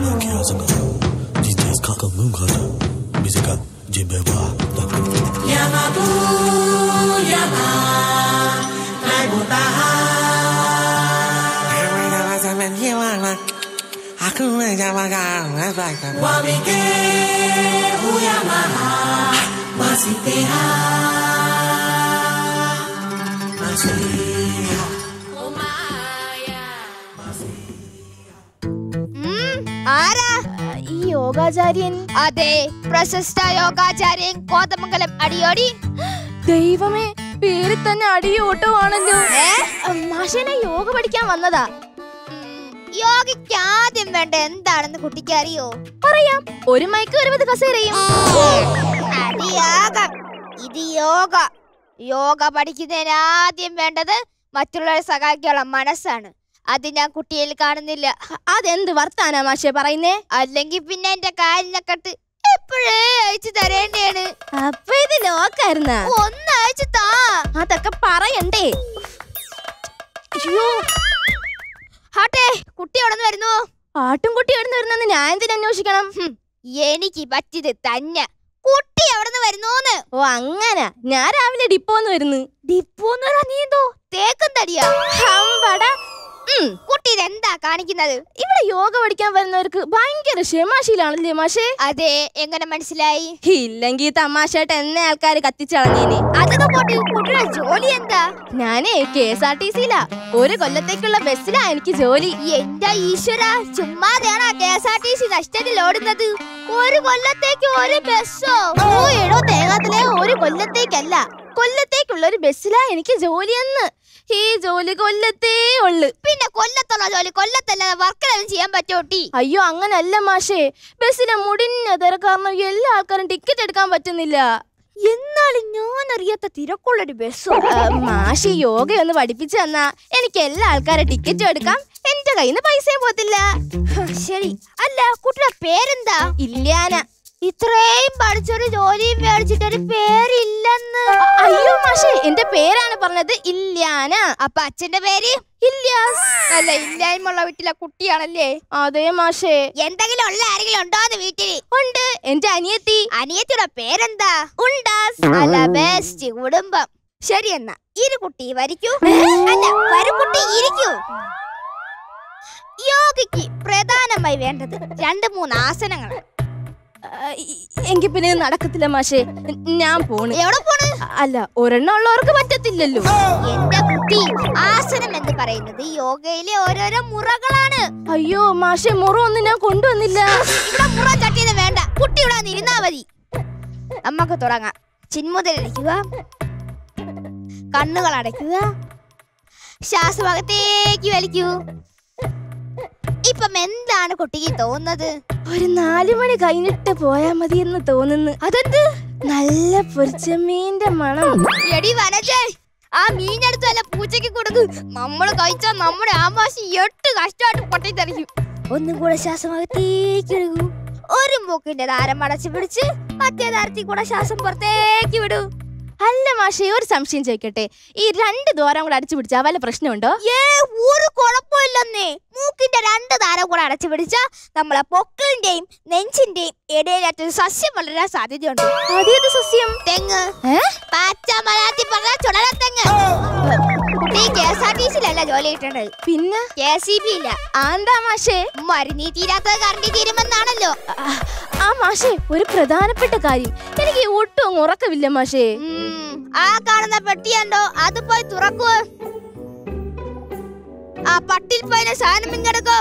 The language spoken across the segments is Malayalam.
Kiyasaga. These days kaka mungata. Musica jibeba. ആരാ ഈ യോഗാചാര്യൻ അതെ പ്രശസ്ത യോഗാചാര്യൻ കോതമംഗലം അടിയോടി ദൈവമേ പേരിൽ തന്നെ അടിയോട്ടമാണല്ലോ മാഷേനെ യോഗ പഠിക്കാൻ വന്നതാ ഉം, യോഗയ്ക്ക് ആദ്യം വേണ്ട എന്താണെന്ന് കുട്ടിക്ക് അറിയോ പറയാം ഒരു മൈക്ക് ഒരുപത് കസേരയും അടിയാകാം ഇത് യോഗ യോഗ പഠിക്കുന്നതിന് ആദ്യം വേണ്ടത് മറ്റുള്ളവരെ സഹായിക്കാനുള്ള മനസ്സാണ് അത് ഞാൻ കുട്ടിയിൽ കാണുന്നില്ല അതെന്ത് വർത്താനാ മാഷെ പറയുന്നേ അല്ലെങ്കിൽ പിന്നെ എന്റെ കാലിനക്കട്ട് എപ്പോഴേ അയച്ചു തരേണ്ടതാണ് അപ്പൊ ഇത് ലോക്കായിരുന്ന ഒന്ന് അയച്ചു താ അതൊക്കെ പറയണ്ടേ അയ്യോ ഹാട്ടെ കുട്ടി അവിടെ നിന്ന് വരുന്നു ആട്ടുംകുട്ടി എവിടുന്ന് വരുന്നെന്ന് ഞാൻ എന്തിനു അന്വേഷിക്കണം ഹും, എനിക്ക് പറ്റിയത് തന്നെ കുട്ടി അവിടെ നിന്ന് വരുന്നോന്ന് ഓ അങ്ങനെ ഞാൻ രാവിലെ ഡിപ്പോന്ന് വരുന്നു ഡിപ്പോന്ന് പറയാ നീ എന്തോ തേക്കും തടിയാ ഹമ്പട. ഉം, കുട്ടി ഇതെന്താ കാണിക്കുന്നത് ഇവിടെ യോഗ പഠിക്കാൻ വരുന്നവർക്ക് ഭയങ്കര ക്ഷമാശീലാണല്ലേ മാഷേ അതെ എങ്ങനെ മനസ്സിലായി ഇല്ലെങ്കി തമാശയായിട്ട് എന്നെ ആൾക്കാർ കത്തിച്ചളഞ്ഞേനെ അതൊക്കെ പോട്ട് കുട്ടിയുടെ ജോലി എന്താ ഞാനേ കെ എസ് ആർ ടി സിയിലാ ഒരു കൊല്ലത്തേക്കുള്ള ബസ്സിലാ എനിക്ക് ജോലി എന്റെ ഈശ്വര ചുമ്മാതെയാണ് K S R T C നഷ്ടത്തിൽ ഓടുന്നത് ഒരു കൊല്ലത്തേക്ക് ഒരു ബസ്സോ ഓ എടോ തേങ്ങാത്തിലെ ഒരു കൊല്ലത്തേക്കല്ല കൊല്ലത്തേക്കുള്ള ഒരു ബസ്സിലാ എനിക്ക് ജോലിയെന്ന് ഈ ജോലി കൊല്ലത്തേ ഉള്ളു പിന്നെ കൊല്ലത്തുള്ള ജോലി കൊല്ലത്തല്ലാതെ വർക്കെല്ലാം ചെയ്യാൻ പറ്റോട്ടി അയ്യോ അങ്ങനല്ല മാഷേ ബസ്സിലെ മുടിഞ്ഞ തിരക്ക് കാരണം എല്ലാ ആൾക്കാരും ടിക്കറ്റ് എടുക്കാൻ പറ്റുന്നില്ല എന്നാലും ഞാൻ അറിയാത്ത തിരക്കുള്ളൊരു ബസ്സോ ആ, മാഷ് ഈ യോഗയൊന്ന് പഠിപ്പിച്ചു തന്നാ എനിക്ക് എല്ലാ ആൾക്കാരെ ടിക്കറ്റും എടുക്കാം എന്റെ കയ്യിൽ നിന്ന് പൈസയും പോത്തില്ല ശരി അല്ല കുട്ടിയുടെ പേരെന്താ ഇല്ലാന ഇത്രയും പഠിച്ചൊരു ജോലിയും മേടിച്ചിട്ടൊരു പേരില്ലെന്ന് അയ്യോ മാഷേ എന്റെ പേരാണ് പറഞ്ഞത് ഇല്ലാന അപ്പൊ അച്ഛന്റെ പേര് ഇല്യാസ് അല്ല ഇല്ലായ്മയുള്ള വീട്ടിലെ കുട്ടിയാണല്ലേ അതെ മാഷേ എന്തെങ്കിലും ഉള്ള ആരെങ്കിലും ഉണ്ടോന്ന് വീട്ടില് ഉണ്ട് എന്റെ അനിയത്തി അനിയത്തിയുടെ പേരെന്താ ഉണ്ടാസ് അല്ല ബെസ്റ്റ് കുടുംബം ശരി എന്നാ ഇരു കുട്ടി വരിക്കൂ അല്ല വരു കുട്ടി ഇരിക്കൂ യോഗയ്ക്ക് പ്രധാനമായി വേണ്ടത് രണ്ട് മൂന്ന് ആസനങ്ങൾ ആ, ഇ- എങ്കി പിന്നെ ഇത് നടക്കത്തില്ല മാഷേ ഞാൻ പോണ് എവിടെ പോണ് അല്ല ഒരെണ്ണം ഉള്ളവർക്ക് പറ്റത്തില്ലല്ലോ എന്റെ കുട്ടി ആസനം എന്ന് പറയുന്നത് യോഗയിലെ ഓരോരോ മുറകളാണ് അയ്യോ മാഷെ മുറ ഒന്നും ഞാൻ കൊണ്ടുവന്നില്ല ഇവിടെ മുറ ചട്ടിയത് വേണ്ട കുട്ടി ഇവിടെ വന്ന് ഇരുന്നാ മതി നമുക്ക് തുടങ്ങാം ചിന്മുതലിരിക്കുക കണ്ണുകൾ അടയ്ക്കുക ശ്വാസഭാഗത്തേക്ക് വലിക്കൂ ഇപ്പം എന്താണ് കുട്ടിക്ക് തോന്നുന്നത് ഒരു നാലു മണി കഴിഞ്ഞിട്ട് പോയാ മതി എന്ന് തോന്നുന്നു അതെന്ത് നല്ല പൊരിച്ചമീന്റെ മണം എടി വനജേ ആ മീനെടുത്ത് വല്ല പൂച്ചയ്ക്ക് കൊടുക്ക് നമ്മൾ കഴിച്ചാൽ നമ്മുടെ ആമാശി എട്ട് കഷ്ടമായിട്ട് പൊട്ടിത്തെറിക്കും ഒന്നും കൂടെ ശ്വാസമകത്തേക്ക് എടുക്കൂ ഒരു മൂക്കിന്റെ ദാരം അടച്ചു പിടിച്ച് മറ്റേ ദാരത്തിൽ കൂടെ ശ്വാസം പുറത്തേക്ക് വിടൂ അല്ല മാഷെ ഒരു സംശയം ചോദിക്കട്ടെ ഈ രണ്ട് ദ്വാരം കൂടെ അടിച്ചു പിടിച്ചാ വല്ല പ്രശ്നമുണ്ടോ ഏ ഒരു കുഴപ്പമില്ലെന്നേ മൂക്കിന്റെ രണ്ട് ദാരം കൂടെ അടച്ചു പിടിച്ചാ നമ്മളെ പൊക്കിളിന്റെയും നെഞ്ചിന്റെയും ഇടയിലായിട്ട് സസ്യം വളരാൻ സാധ്യതയുണ്ട് അതേത് സസ്യം തെങ്ങ് ഏ? പച്ച മലയാളത്തിൽ പറഞ്ഞ ചുടല തെങ്ങ് കുട്ടി കെ എസ് ആർ ടി സിയിലല്ല ജോലി കിട്ടേണ്ടത് പിന്നെ കെ സി ബി ഇല്ല ആന്താ മാഷേ മരുന്നീ തീരാത്തത് കറണ്ടി തീരുമെന്നാണല്ലോ ആ, ആ മാഷേ ഒരു പ്രധാനപ്പെട്ട കാര്യം എനിക്ക് ഒട്ടും അങ്ങ് ഉറക്കമില്ല മാഷേ ഉം, ആ കാണുന്ന പെട്ടിയുണ്ടോ അത് പോയി തുറക്കൂ ആ പട്ടിൽ പോയ സാധനം ഇങ്ങെടുക്കോ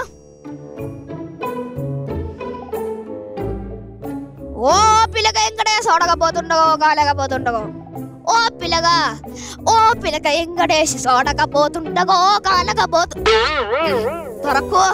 ఓ పిల్లక వెంకటేశ్ ఓడకపోతుండగో కాలేకపోతుండగో ఓ పిల్లగా ఓ పిల్లక వెంకటేశ్ ఓడకపోతుండగో కాలేకపోతు തുറക്കൂ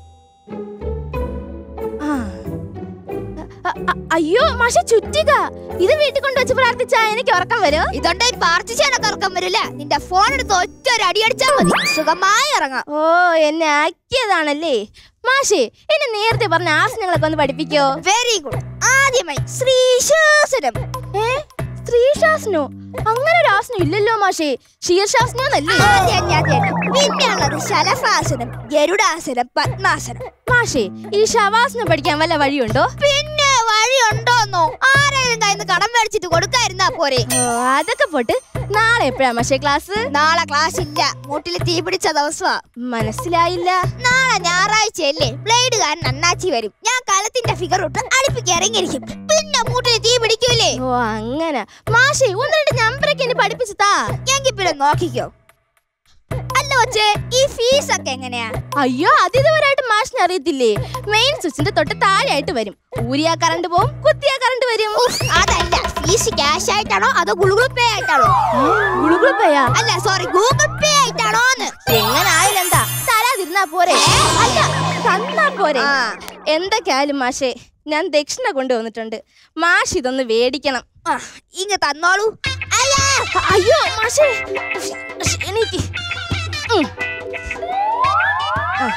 ആ. അ- അ- അയ്യോ മാഷെ ചുറ്റിക ഇത് വീട്ടിൽ കൊണ്ടുവച്ച് പ്രാർത്ഥിച്ചാ എനിക്ക് ഉറക്കം വരും ഇതുകൊണ്ട് പ്രാർത്ഥിച്ചാണ് കറക്കം വരില്ല നിന്റെ ഫോൺ എടുത്ത് ഒറ്റ ഒരു അടി അടിച്ചാൽ മതി സുഖമായി ഇറങ്ങാം ഓ എന്നെ ആക്കിയതാണല്ലേ മാഷേ എന്നെ നേരത്തെ പറഞ്ഞ ആസനങ്ങളൊക്കെ ഒന്ന് പഠിപ്പിക്കോ വെരി ഗുഡ് ആദ്യമായി ശ്രീശാസനം ഏ സ്ത്രീ ശാസനോ അങ്ങനെ ഒരു ആസനം ഇല്ലല്ലോ മാഷേ ശീർഷാസനം എന്നല്ലേ അതെ അതെ അതെ അതെ. പിന്നെയുള്ളത് ശലഭാസനം ഗരുഡാസനം പത്മാസനം മാഷേ ഈ ശവാസനം പഠിക്കാൻ വല്ല വഴിയുണ്ടോ പിന്നെ വഴിയുണ്ടോന്നോ ആരെങ്കിലും കയ്യിൽ കടം മേടിച്ചിട്ട് കൊടുക്കായിരുന്നാ പോരെ ഓ, അതൊക്കെ പോട്ട് നാളെ എപ്പോഴാ മാഷേ ക്ലാസ് നാളെ ക്ലാസ് ഇല്ല മുട്ടിൽ തീ പിടിച്ച ദിവസമാ മനസ്സിലായില്ല നാളെ ഞായറാഴ്ചയല്ലേ ബ്ലേഡുകാരൻ അണ്ണാച്ചി വരും ഞാൻ കലത്തിന്റെ ഫിഗർ ഇട്ട് അടുപ്പിക്ക് ഇറങ്ങിയിരിക്കും പിന്നെ മൂട്ടിൽ തീ പിടിക്കൂലേ ഓ അങ്ങനെ മാഷേ ഒന്ന് രണ്ട് നമ്പറൊക്കെ എന്നെ പഠിപ്പിച്ചു താ എങ്കിൽ പിന്നെ നോക്കിക്കോ അല്ല വച്ചേ ഈ ഫീസ് ഒക്കെ എങ്ങനെയാ അയ്യോ അത് ഇതുവരെയായിട്ട് മാഷിന് അറിയത്തില്ലേ മെയിൻ സ്വിച്ചിന്റെ തൊട്ട് താഴെയായിട്ട് വരും ഊരിയാ കറണ്ട് പോവും കുത്തിയാ കറണ്ട് വരും ഉഫ്, അതല്ല ഫീസ് ക്യാഷ് ആയിട്ടാണോ അതോ ഗൂഗിൾ പേ ആയിട്ടാണോ ഗുളുഗുളുപ്പയാ അല്ല സോറി ഗൂഗിൾ പേ ആയിട്ടാണോന്ന് എങ്ങനെ ആയാലെന്താ തരാതിരുന്നാ പോരെ അല്ല തന്നാ പോരെ ആ. എന്തൊക്കെയായാലും മാഷേ ഞാൻ ദക്ഷിണ കൊണ്ടുവന്നിട്ടുണ്ട് മാഷ് ഇതൊന്ന് വേടിക്കണം ആ, ഇങ്ങ് തന്നോളൂ അയ്യാ അയ്യോ മാഷേ ശ്ശ്, എണീക്ക് ഉം. ആ.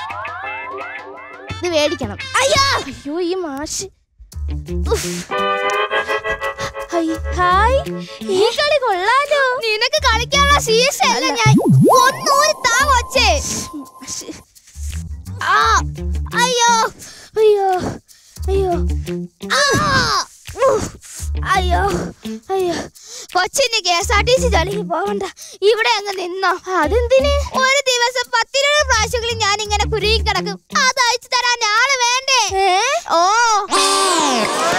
ഇത് വേടിക്കണം അയ്യോ അയ്യോ ഈ മാഷ് ഉഫ്. ഹൈ, ഹായ് ഈ കളി കൊള്ളാലോ നിനക്ക് കളിക്കാനുള്ള സീസൺ അല്ല ഞാൻ ഒന്നൂരി താ വച്ചേ മാഷ്. ആ അയ്യോ അയ്യോ അയ്യോ ആ ഉഫ്, അയ്യോ അയ്യോ കൊച്ചിന് K S R T C ജോലിക്ക് പോകണ്ട ഇവിടെ അങ്ങ് നിന്നോ അതെന്തിന് ഒരു ദിവസം പത്തിരുപത് പ്രാവശ്യങ്ങളിൽ ഞാൻ ഇങ്ങനെ കുരുങ്ങി കിടക്കും അത് അയച്ചു തരാൻ ആള് വേണ്ടേ ഏ ഓ